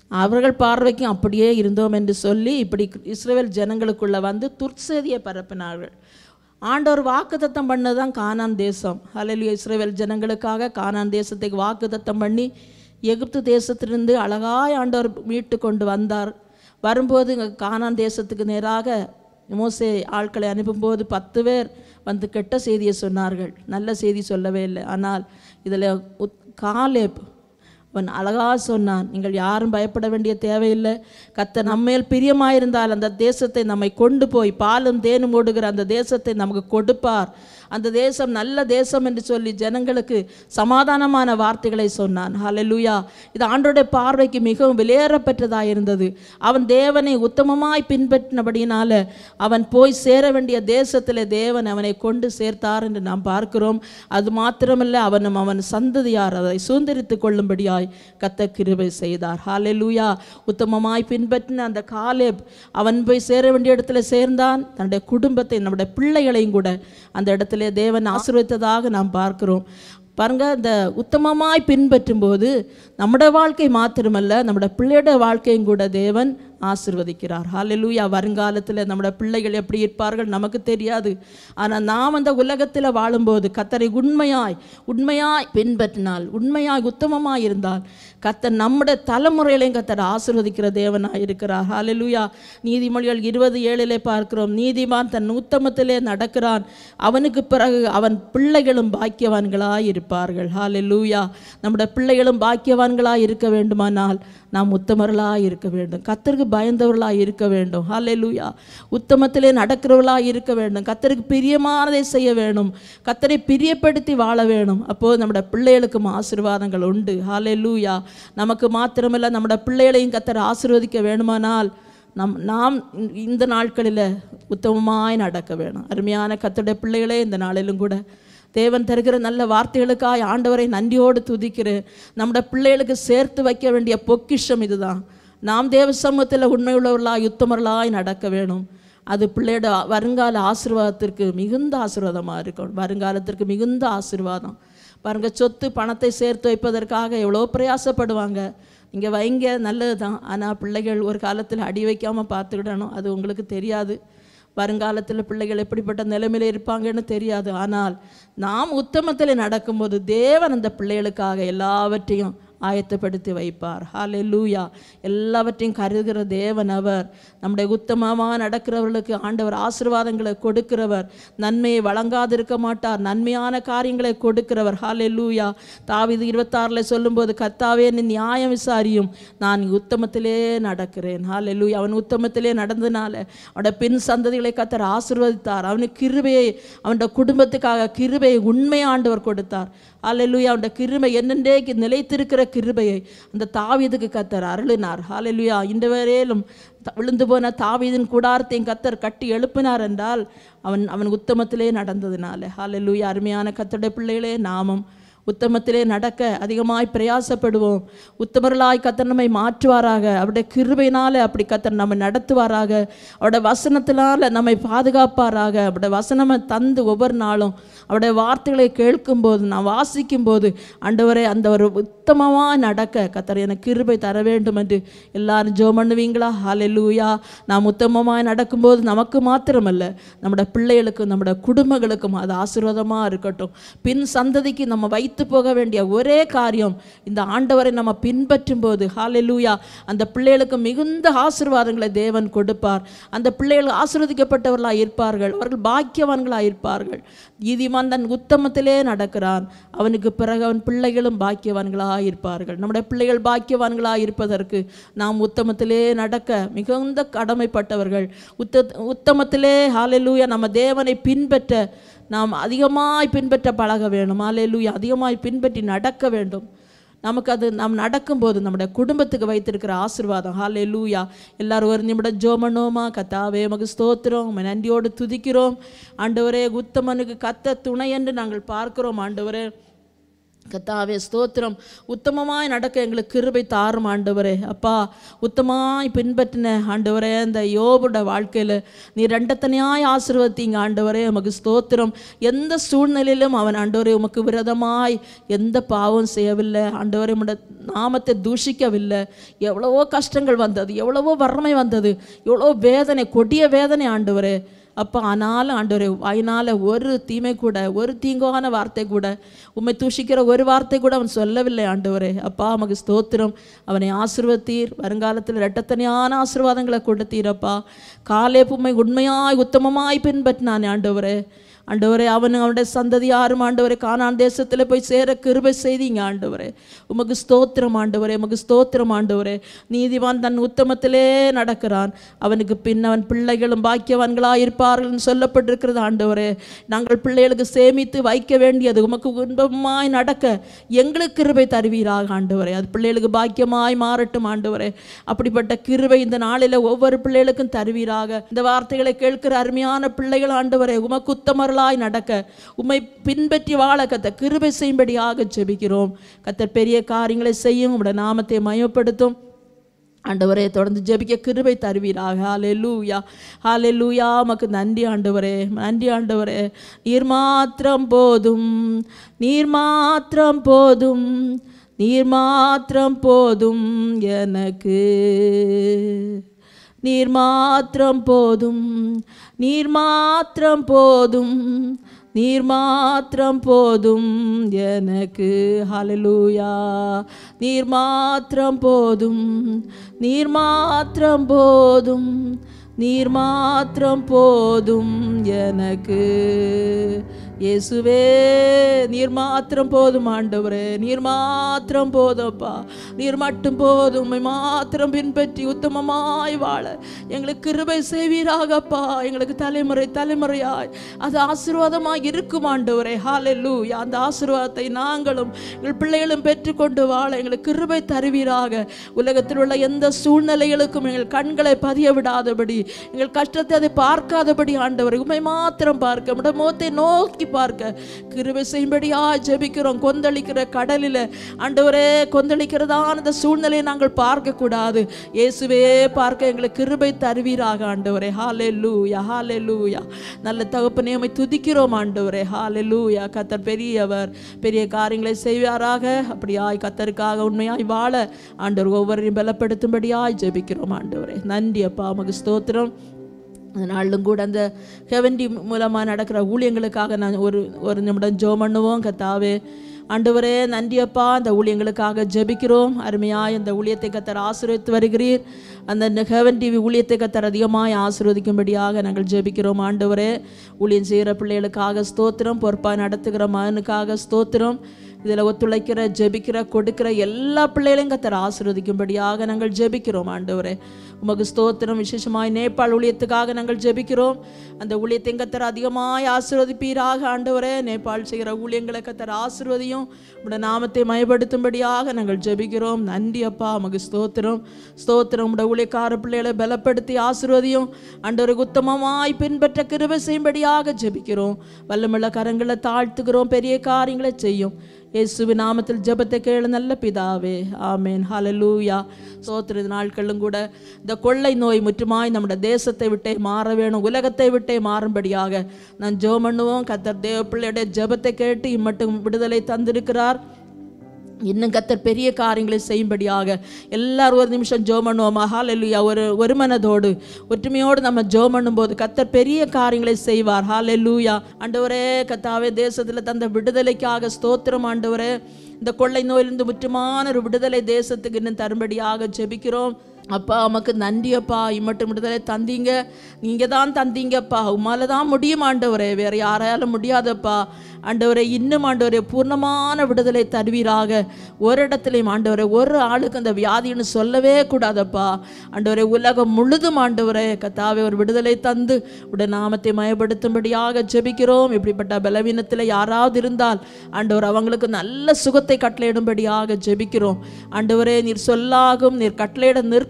அவர்கள் பார்வைக்கும் அப்படியே இருந்தோம் என்று சொல்லி இப்படி இஸ்ரவேல் ஜனங்களுக்குள்ள வந்து துர்செய்தியை பரப்பினார்கள் ஆண்டவர் வாக்குத்தத்தம் பண்ணதான் கானான் தேசம் ஹalleluya இஸ்ரவேல் ஜனங்களுக்காக கானான் தேசத்தை வாக்குத்தத்தம் பண்ணி எகிப்து தேசத்திலிருந்து அழகாய் ஆண்டவர் மீட்டு கொண்டு வந்தார் வரும்போது இங்க கானான் தேசத்துக்கு நேராக மோசே ஆட்களை அனுப்பும்போது பத்து பேர் வந்து கெட்ட செய்தியை சொன்னார்கள் நல்ல செய்தி சொல்லவே இல்லை ஆனால் இதில் உத் காலேப் அவன் அழகா சொன்னான் நீங்கள் யாரும் பயப்பட வேண்டிய தேவையில்லை கத்த நம்மேல் பிரியமாயிருந்தால் அந்த தேசத்தை நம்மை கொண்டு போய் பாலும் தேனும் ஓடுகிற அந்த தேசத்தை நமக்கு கொடுப்பார் அந்த தேசம் நல்ல தேசம் என்று சொல்லி ஜனங்களுக்கு சமாதானமான வார்த்தைகளை சொன்னான் ஹalleluya இது ஆண்டோடைய பார்வைக்கு மிகவும் விலையேறப்பெற்றதாக இருந்தது அவன் தேவனை உத்தமமாய் பின்பற்றினபடியினால அவன் போய் சேர வேண்டிய தேசத்திலே தேவன் அவனை கொண்டு சேர்த்தார் என்று நாம் பார்க்கிறோம் அது மாத்திரமல்ல அவனும் அவன் சந்ததியார் அதை சுதந்திரித்துக் கொள்ளும்படியாய் கத்த கிருபை செய்தார் ஹalleluya உத்தமமாய் பின்பற்றின அந்த காலேப் அவன் போய் சேர வேண்டிய இடத்துல சேர்ந்தான் தன்னுடைய குடும்பத்தை நம்முடைய பிள்ளைகளையும் கூட அந்த இடத்திலே தேவன் ஆசீர்வதித்ததாக நாம் பார்க்கிறோம் பாருங்க இந்த உத்தமமாய் பின்பற்றும் போது நம்முடைய வாழ்க்கை மாத்திரமல்ல நம்முடைய பிள்ளையோட வாழ்க்கையும் கூட தேவன் ஆசிர்வதிக்கிறார் ஹalleluya வருங்காலத்தில் நம்முடைய பிள்ளைகள் எப்படி இருப்பார்கள் நமக்கு தெரியாது ஆனால் நாம் அந்த உலகத்தில் வாழும்போது கத்தரை உண்மையாய் உண்மையாய் பின்பற்றினால் உண்மையாய் உத்தமமாய் இருந்தால் கத்தர் நம்முடைய தலைமுறையிலையும் கத்தர் ஆசிர்வதிக்கிற தேவனாய் இருக்கிறார் ஹalleluya நீதிமொழிகள் இருபது ஏழிலே பார்க்கிறோம் நீதிமான் தன் உத்தமத்திலே நடக்கிறான் அவனுக்கு பிறகு அவன் பிள்ளைகளும் பாக்கியவான்களாய் இருப்பார்கள் ஹalleluya நம்முடைய பிள்ளைகளும் பாக்கியவான்களாய் இருக்க வேண்டுமானால் நாம் உத்தமர்களாய் இருக்க வேண்டும் கத்தருக்கு பயந்தவர்களாய் இருக்க வேண்டும் ஹalleluya உத்தமத்திலே நடக்கிறவர்களாய் இருக்க வேண்டும் கத்தருக்கு பிரியமானதை செய்ய வேணும் கத்தரை பிரியப்படுத்தி வாழ வேணும் அப்போது நம்முடைய பிள்ளைகளுக்கும் ஆசீர்வாதங்கள் உண்டு ஹalleluya நமக்கு மாத்திரமல்ல நம்முடைய பிள்ளைகளையும் கத்தர் ஆசீர்வதிக்க வேணுமானால் நம் நாம் இந்த- இந்த நாட்களில் உத்தமமாய் நடக்க வேணும் அருமையான கத்தருடைய பிள்ளைகளே இந்த நாளிலும் கூட தேவன் தருகிற நல்ல வார்த்தைகளுக்காய் ஆண்டவரை நன்றியோடு துதிக்கிறேன் நம்முடைய பிள்ளைகளுக்கு சேர்த்து வைக்க வேண்டிய பொக்கிஷம் இதுதான் நாம் தேவ சமூகத்தில் உண்மையுள்ளவர்களாய் உத்தமர்களாய் நடக்க வேணும் அது பிள்ளையோட வருங்கால ஆசீர்வாதத்திற்கு மிகுந்த ஆசீர்வாதமாக இருக்கும் வருங்காலத்திற்கு மிகுந்த ஆசீர்வாதம் பாருங்க சொத்து பணத்தை சேர்த்து வைப்பதற்காக எவ்வளோ பிரயாசப்படுவாங்க இங்கே வைங்க நல்லது தான் ஆனால் பிள்ளைகள் ஒரு காலத்தில் அடி வைக்காமல் பார்த்துக்கிடணும் அது உங்களுக்கு தெரியாது வருங்காலத்தில் பிள்ளைகள் எப்படிப்பட்ட நிலைமையில் இருப்பாங்கன்னு தெரியாது ஆனால் நாம் உத்தமத்தில் நடக்கும்போது தேவன் அந்த பிள்ளைகளுக்காக எல்லாவற்றையும் ஆயத்தப்படுத்தி வைப்பார் ஹalleluya எல்லாவற்றையும் கருதுகிற தேவன் அவர் நம்முடைய உத்தமமாக நடக்கிறவர்களுக்கு ஆண்டவர் ஆசீர்வாதங்களை கொடுக்கிறவர் நன்மையை வழங்காதிருக்க மாட்டார் நன்மையான காரியங்களை கொடுக்கிறவர் ஹalleluya தாவீது இருபத்தாறில் சொல்லும்போது கர்த்தாவே நீ நியாயம் விசாரியும் நான் உத்தமத்திலே நடக்கிறேன் ஹalleluya அவன் உத்தமத்திலே நடந்தனால அவனோட பின் சந்ததிகளை கத்தர் ஆசீர்வதித்தார் அவனுக்கு கிருபையை அவனோட குடும்பத்துக்காக கிருபையை உண்மை ஆண்டவர் கொடுத்தார் ஹalleluya அவனோட கிருபை என்னென்றேக்கு நிலைத்திருக்கிற கிருபையை அந்த தாவீதுக்கு கத்தர் அருளினார் ஹalleluya இந்த வரையிலும் த- விழுந்து போன தாவீதின் கூடாரத்தையும் கத்தர் கட்டி எழுப்பினார் என்றால் அவன் அவன் உத்தமத்திலே நடந்ததுனால ஹalleluya அருமையான கத்தருடைய பிள்ளைகளே நாமும் உத்தமத்திலே நடக்க அதிகமாய் பிரயாசப்படுவோம் உத்தமர்களாய் கத்தர் நம்மை மாற்றுவாராக அவருடைய கிருபையினால அப்படி கத்தர் நம்மை நடத்துவாராக அவருடைய வசனத்தினால நம்மை பாதுகாப்பாராக அவருடைய வசனமை தந்து ஒவ்வொரு நாளும் அவருடைய வார்த்தைகளை கேட்கும்போது நான் வாசிக்கும்போது ஆண்டவரே அந்த ஒரு உத்தமமாக நடக்க கத்தர் எனக்கு கிருபை தர வேண்டும் என்று எல்லாரும் ஜோ பண்ணுவீங்களா ஹalleluya நாம் உத்தமமாய் நடக்கும்போது நமக்கு மாத்திரமல்ல நம்முடைய பிள்ளைகளுக்கும் நம்முடைய குடும்பங்களுக்கும் அது ஆசீர்வாதமாக இருக்கட்டும் பின் சந்ததிக்கு நம்ம வைத்து போக வேண்டிய ஒரே காரியம் இந்த ஆண்டவரை நம்ம பின்பற்றும் போது ஹalleluya அந்த பிள்ளைகளுக்கு மிகுந்த ஆசீர்வாதங்களை தேவன் கொடுப்பார் அந்த பிள்ளைகள் ஆசீர்வதிக்கப்பட்டவர்களாக இருப்பார்கள் அவர்கள் பாக்கியவான்களாக இருப்பார்கள் நீதிமான் தன் உத்தமத்திலே நடக்கிறான் அவனுக்கு பிறகு அவன் பிள்ளைகளும் பாக்கியவான்களாக இருப்பார்கள் நம்முடைய பிள்ளைகள் பாக்கியவான்களாக இருப்பதற்கு நாம் உத்தமத்திலே நடக்க மிகுந்த கடமைப்பட்டவர்கள் உத்த உத்தமத்திலே ஹalleluya நம்ம தேவனை பின்பற்ற நாம் அதிகமாய் பின்பற்ற பழக வேணும் ஹalleluya அதிகமாய் பின்பற்றி நடக்க வேண்டும் நமக்கு அது நாம் நடக்கும்போது நம்முடைய குடும்பத்துக்கு வைத்திருக்கிற ஆசீர்வாதம் ஹாலே லூயா எல்லாரும் ஒரு நிமிடம் ஜோமனோமா கத்தாவே மகு ஸ்தோத்திரம் உம்மை நன்றியோடு துதிக்கிறோம் ஆண்டவரே உத்தமனுக்கு கத்த துணை என்று நாங்கள் பார்க்கிறோம் ஆண்டவரே கத்தாவே ஸ்தோத்திரம் உத்தமமாய் நடக்க எங்களுக்கு கிருபை தாரும் ஆண்டவரே அப்பா உத்தமாய் பின்பற்றின ஆண்டவரே அந்த யோபுட வாழ்க்கையில் நீ ரெண்டத்தனையாய் ஆசீர்வதிங்க ஆண்டவரே உமக்கு ஸ்தோத்திரம் எந்த சூழ்நிலையிலும் அவன் ஆண்டவரே உமக்கு விரதமாய் எந்த பாவம் செய்யவில்லை ஆண்டவரே உம்முடைய நாமத்தை தூஷிக்கவில்லை எவ்வளவோ கஷ்டங்கள் வந்தது எவ்வளவோ வறுமை வந்தது எவ்வளோ வேதனை கொடிய வேதனை ஆண்டவரே அப்போ ஆனாலும் ஆண்டவரே வாயினால் ஒரு தீமை கூட ஒரு தீங்கான வார்த்தை கூட உம்மை தூஷிக்கிற ஒரு வார்த்தை கூட அவன் சொல்லவில்லை ஆண்டவரே அப்பா நமக்கு ஸ்தோத்திரம் அவனை ஆசிர்வத்தீர் வருங்காலத்தில் ரெட்டத்தனையான ஆசீர்வாதங்களை கொடுத்தீரப்பா காலே உம்மை உண்மையாய் உத்தமமாய் பின்பற்றினான் ஆண்டவரே ஆண்டவரே அவன் அவனுடைய சந்ததி யாரும் ஆண்டவரே கானான் தேசத்தில் போய் சேர கிருபை செய்தீங்க ஆண்டவரே உமக்கு ஸ்தோத்திரம் ஆண்டவரே உமக்கு ஸ்தோத்திரம் ஆண்டவரே நீதிவான் தன் உத்தமத்திலே நடக்கிறான் அவனுக்கு பின் அவன் பிள்ளைகளும் பாக்கியவான்களாக இருப்பார்கள் சொல்லப்பட்டிருக்கிறது ஆண்டவரே நாங்கள் பிள்ளைகளுக்கு சேமித்து வைக்க வேண்டியது உமக்கு இன்பமாய் நடக்க எங்களுக்கு கிருபை தருவீராக ஆண்டவரே அது பிள்ளைகளுக்கு பாக்கியமாய் மாறட்டும் ஆண்டவரே அப்படிப்பட்ட கிருபை இந்த நாளில் ஒவ்வொரு பிள்ளைகளுக்கும் தருவீராக இந்த வார்த்தைகளை கேட்கிற அருமையான பிள்ளைகள் ஆண்டவரே உமக்கு உத்தமர்களாய் நடக்க உம்மை பின்பற்றி வாழ கத்த கிருபை செய்யும்படியாக ஜெபிக்கிறோம் கத்தர் பெரிய காரியங்களை செய்யும் உம்முடைய நாமத்தை மயப்படுத்தும் ஆண்டவரே தொடர்ந்து ஜெபிக்க கிருபை தருவீராக ஹalleluya ஹalleluya உமக்கு நன்றி ஆண்டவரே நன்றி ஆண்டவரே நீர் மாத்திரம் போதும் நீர் மாத்திரம் போதும் நீர் மாத்திரம் போதும் எனக்கு நீர் மாத்திரம் போதும் நீர் மாத்திரம் போதும் நீர் மாத்திரம் போதும் எனக்கு ஹalleluya நீர் மாத்திரம் போதும் நீர் மாத்திரம் போதும் நீர் மாத்திரம் போதும் எனக்கு இயேசுவே நீர் மாத்திரம் போதும் ஆண்டவரே நீர் மாத்திரம் போதும்ப்பா நீர் மட்டும் போதும் உம்மை மாத்திரம் பின்பற்றி உத்தமமாய் வாழ எங்களுக்கு கிருபை செய்வீராகப்பா எங்களுக்கு தலைமுறை தலைமுறையாய் அது ஆசீர்வாதமாய் இருக்கும் ஆண்டவரே ஹalleluya அந்த ஆசீர்வாதத்தை நாங்களும் எங்கள் பிள்ளைகளும் பெற்றுக்கொண்டு வாழ எங்களுக்கு கிருபை தருவீராக உலகத்தில் உள்ள எந்த சூழ்நிலைகளுக்கும் எங்கள் கண்களை பதிய விடாதபடி எங்கள் கஷ்டத்தை அதை பார்க்காதபடி ஆண்டவரை உண்மை மாத்திரம் பார்க்க உம்முடைய முகத்தை நோக்கி பார்க்க கிருபை செய்யும்படியா ஜெபிக்கிறோம் கொந்தளிக்கிற கடலில் ஆண்டவரே கொந்தளிக்கிறதான அந்த சூழ்நிலையை நாங்கள் பார்க்க கூடாது இயேசுவே பார்க்க எங்களுக்கு கிருபை தருவீராக ஆண்டவரே ஹாலே லூயா ஹாலே லூயா நல்ல தகப்பனே உம்மை துதிக்கிறோம் ஆண்டவரே ஹாலே லூயா கத்தர் பெரியவர் பெரிய காரியங்களை செய்வாராக அப்படியாய் கத்தருக்காக உண்மையாய் வாழ ஆண்டவர் ஒவ்வொருவரையும் பலப்படுத்தும்படியாய் ஜெபிக்கிறோம் ஆண்டவரே நன்றி அப்பா உமக்கு ஸ்தோத்திரம் அந்த நாளிலும் கூட அந்த ஹெவன்டி மூலமாக நடக்கிற ஊழியங்களுக்காக நான் ஒரு ஒரு நிமிடம் ஜோ பண்ணுவோம் கத்தாவே ஆண்டவரே நன்றியப்பா அந்த ஊழியங்களுக்காக ஜெபிக்கிறோம் அருமையாய் அந்த ஊழியத்தை கத்தர் ஆசீர்வதித்து வருகிறீர் அந்த ஹெவன் டிவி ஊழியத்தை கத்தர் அதிகமாய் ஆசீர்வதிக்கும்படியாக நாங்கள் ஜெபிக்கிறோம் ஆண்டவரே ஊழியம் செய்கிற பிள்ளைகளுக்காக ஸ்தோத்திரம் பொறுப்பாக நடத்துகிற மகனுக்காக ஸ்தோத்திரம் இதில் ஒத்துழைக்கிற ஜெபிக்கிற கொடுக்கிற எல்லா பிள்ளைகளையும் கத்தர் ஆசீர்வதிக்கும்படியாக நாங்கள் ஜெபிக்கிறோம் ஆண்டவரே உமக்கு ஸ்தோத்திரம் விசேஷமாய் நேபாள் ஊழியத்துக்காக நாங்கள் ஜெபிக்கிறோம் அந்த ஊழியத்தை கத்தர் அதிகமாய் ஆசீர்வதிப்பீராக ஆண்டவரே நேபாள் செய்கிற ஊழியங்களை கத்தர் ஆசீர்வதியும் உடைய நாமத்தை மயப்படுத்தும்படியாக நாங்கள் ஜெபிக்கிறோம் நன்றி அப்பா உமக்கு ஸ்தோத்திரம் ஸ்தோத்திரம் உடைய ஊழியக்கார பிள்ளைகளை பலப்படுத்தி ஆசீர்வதியும் ஆண்டவருக்கு உத்தமமாய் பின்பற்ற கிருபை செய்யும்படியாக ஜெபிக்கிறோம் வல்லமுள்ள கரங்களை தாழ்த்துகிறோம் பெரிய காரியங்களை செய்யும் இயேசுவி நாமத்தில் ஜெபத்தை கேளு நல்ல பிதாவே ஆமேன் ஹalleluya சோத்திர நாட்களும் கூட இந்த கொள்ளை நோய் முற்றுமாய் நம்முடைய தேசத்தை விட்டே மாற வேணும் உலகத்தை விட்டே மாறும்படியாக நான் ஜெபம் பண்ணுவோம் கத்தர் தேவ பிள்ளையுடைய ஜெபத்தை கேட்டு இம்மட்டும் விடுதலை தந்திருக்கிறார் இன்னும் கத்தர் பெரிய காரியங்களை செய்யும்படியாக எல்லாரும் ஒரு நிமிஷம் ஜோ பண்ணுவோம் ஹாலெல்லுயா ஒரு ஒரு மனதோடு ஒற்றுமையோடு நம்ம ஜோ பண்ணும்போது கத்தர் பெரிய காரியங்களை செய்வார் ஹாலெல்லுயா ஆண்டவரே கத்தாவே தேசத்தில் தந்த விடுதலைக்காக ஸ்தோத்திரம் ஆண்டவரே இந்த கொள்ளை நோயிலிருந்து முற்றுமான ஒரு விடுதலை தேசத்துக்கு இன்னும் தரும்படியாக ஜெபிக்கிறோம் அப்பா உமக்கு நன்றி அப்பா இம்மட்டும் விடுதலை தந்தீங்க நீங்கள் தான் தந்தீங்கப்பா உம்மால தான் முடியும் ஆண்டவரே வேற யாராலும் முடியாதப்பா ஆண்டவரே இன்னும் ஆண்டவரே பூர்ணமான விடுதலை தருவீராக ஒரு இடத்துலையும் ஆண்டவரே ஒரு ஆளுக்கு அந்த வியாதின்னு சொல்லவே கூடாதப்பா ஆண்டவரே உலகம் முழுதும் ஆண்டவரே கத்தாவே ஒரு விடுதலை தந்து உடைய நாமத்தை மயப்படுத்தும்படியாக ஜெபிக்கிறோம் இப்படிப்பட்ட பலவீனத்தில் யாராவது இருந்தால் ஆண்டவர் அவங்களுக்கு நல்ல சுகத்தை கட்டளையிடும்படியாக ஜெபிக்கிறோம் ஆண்டவரே நீர் சொல்லாகும் நீர் கட்டளையிட நிற்க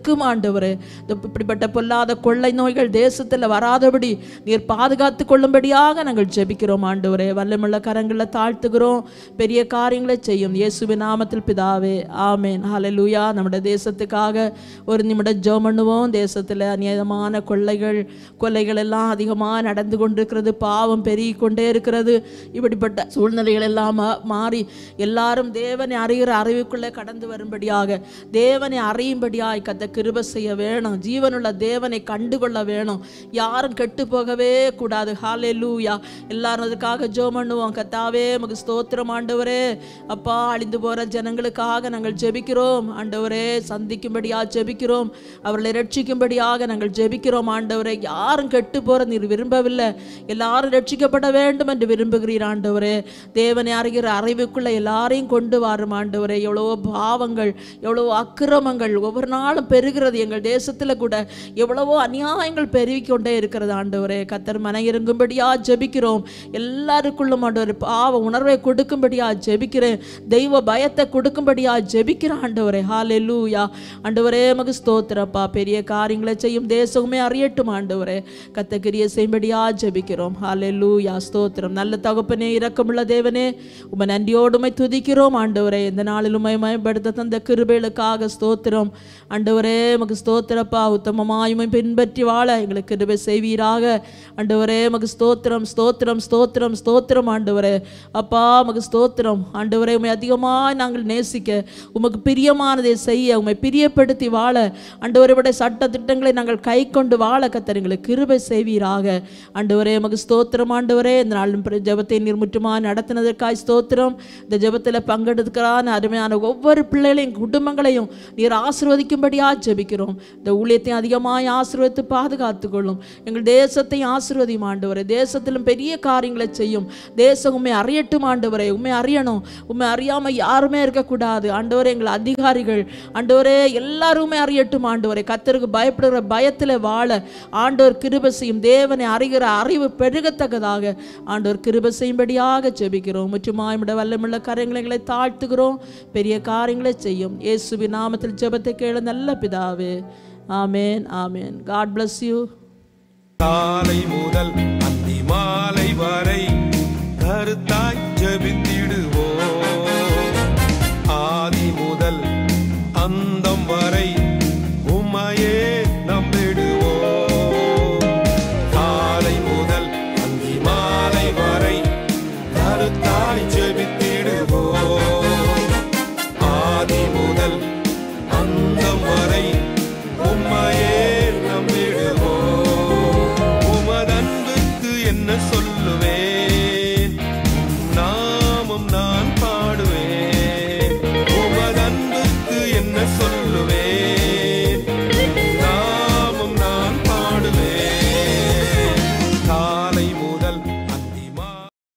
இருக்கும் ஆண்டவரே இந்த இப்படிப்பட்ட பொல்லாத கொள்ளை நோய்கள் தேசத்தில் வராதபடி நீர் பாதுகாத்து கொள்ளும்படியாக நாங்கள் ஜெபிக்கிறோம் ஆண்டவரே வல்லமுள்ள கரங்களில் தாழ்த்துகிறோம் பெரிய காரியங்களை செய்யும் இயேசுவின் நாமத்தில் பிதாவே ஆமேன் ஹalleluya நம்முடைய தேசத்துக்காக ஒரு நிமிடம் ஜெபம் பண்ணுவோம் தேசத்தில் அநியாயமான கொள்ளைகள் கொள்ளைகள் எல்லாம் அதிகமாக நடந்து கொண்டிருக்கிறது பாவம் பெருகி கொண்டே இருக்கிறது இப்படிப்பட்ட சூழ்நிலைகள் எல்லாம் மா- மாறி எல்லாரும் தேவனை அறிகிற அறிவுக்குள்ளே கடந்து வரும்படியாக தேவனை அறியும்படியாய் கத்த கிருப செய்ய வேணும் ஜீவனுள்ள தேவனை கண்டுகொள்ள வேணும் யாரும் கெட்டு போகவே கூடாது ஹாலே லூயா எல்லாரும் அதுக்காக ஜெபம் பண்ணுவோம் கத்தாவே மகு ஸ்தோத்திரம் ஆண்டவரே அப்பா அழிந்து போற ஜனங்களுக்காக நாங்கள் ஜெபிக்கிறோம் ஆண்டவரே சந்திக்கும்படியாக ஜெபிக்கிறோம் அவர்களை ரட்சிக்கும்படியாக நாங்கள் ஜெபிக்கிறோம் ஆண்டவரே யாரும் கெட்டு போற நீர் விரும்பவில்லை எல்லாரும் ரட்சிக்கப்பட வேண்டும் என்று விரும்புகிறீர் ஆண்டவரே தேவனை அறிகிற அறிவுக்குள்ள எல்லாரையும் கொண்டு வாரும் ஆண்டவரே எவ்வளவோ பாவங்கள் எவ்வளவோ அக்கிரமங்கள் ஒவ்வொரு நாளும் பெருகிறது எங்கள் தேசத்துல கூட எவ்வளவோ அநியாயங்கள் பெருகிக் கொண்டே இருக்கிறது ஆண்டவரே கத்தர் மன இறங்கும்படியா ஜெபிக்கிறோம் எல்லாருக்குள்ளும் ஆண்டவர் பாவ உணர்வை கொடுக்கும்படியா ஜெபிக்கிறேன் தெய்வ பயத்தை கொடுக்கும்படியா ஜெபிக்கிற ஆண்டவரே ஹாலே லூயா ஆண்டவரே மகு ஸ்தோத்திரப்பா பெரிய காரியங்களை செய்யும் தேசமே அறியட்டும் ஆண்டவரே கத்த கிரிய செய்யும்படியா ஜெபிக்கிறோம் ஹாலே லூயா ஸ்தோத்திரம் நல்ல தகப்பனே இரக்கமுள்ள தேவனே உமை நன்றியோடுமை துதிக்கிறோம் ஆண்டவரே இந்த நாளில் உமை மயப்படுத்த தந்த கிருபைகளுக்காக ஸ்தோத்திரம் ஆண்டவரே மகு ஸ்தோத்திரப்பா உத்தமமாயுமை பின்பற்றி வாழ எங்களுக்கு கிருபை செய்வீராக ஆண்டவரே மகு ஸ்தோத்திரம் ஸ்தோத்திரம் ஸ்தோத்திரம் ஸ்தோத்திரம் ஆண்டவரே அப்பா மகு ஸ்தோத்திரம் ஆண்டவரே உமை அதிகமாக நாங்கள் நேசிக்க உமக்கு பிரியமானதை செய்ய உம்மை பிரியப்படுத்தி வாழ ஆண்டவரைவிட சட்ட திட்டங்களை நாங்கள் கை கொண்டு வாழ கத்தர் எங்களுக்கு கிருபை செய்வீராக ஆண்டவரே மகு ஸ்தோத்திரம் ஆண்டவரே இந்த நாளும் பிற ஜெபத்தை நிர்முற்றமாக நடத்தினதற்காய் ஸ்தோத்திரம் இந்த ஜெபத்தில் பங்கெடுக்கிறான அருமையான ஒவ்வொரு பிள்ளைகளையும் குடும்பங்களையும் நீர் ஆசீர்வதிக்கும்படியா ஜெபிக்கிறோம் இந்த ஊழியத்தையும் அதிகமாய் ஆசீர்வதித்து பாதுகாத்துக் கொள்ளும் எங்கள் தேசத்தையும் ஆசீர்வதியும் ஆண்டவரே தேசத்திலும் பெரிய காரியங்களை செய்யும் தேசம் உண்மை அறியட்டும் ஆண்டவரே உண்மை அறியணும் உண்மை அறியாம யாருமே இருக்கக்கூடாது ஆண்டவரே எங்கள் அதிகாரிகள் ஆண்டவரே எல்லாருமே அறியட்டும் ஆண்டவரே கத்தருக்கு பயப்படுகிற பயத்தில் வாழ ஆண்டவர் கிருபை செய்யும் தேவனை அறிகிற அறிவு பெருகத்தக்கதாக ஆண்டவர் கிருபை செய்யும்படியாக ஜெபிக்கிறோம் முற்றுமாயமிட வல்லமுள்ள கரங்களை தாழ்த்துகிறோம் பெரிய காரியங்களை செய்யும் இயேசுவின் நாமத்தில் ஜெபத்தை கேளு நல்ல பிதாவே ஆமேன் ஆமேன் காட் bless யூ காலை முதல் அந்தி மாலை வரை கருத்தாய் ஜெபித்திடுவோம் ஆதி முதல் அந்தம் வரை உம்மையே நம்பிடுவோம் காலை முதல் அந்தி மாலை வரை கருத்தாய் ஜெபித்திடுவோம் ஆதி முதல் அந்தம் வரை உம்மையே நம்பிடுவோம் உமதன்புக்கு என்ன சொல்லுவேன் நாமம் நான் பாடுவேன் உமதன்புக்கு என்ன சொல்லுவேன்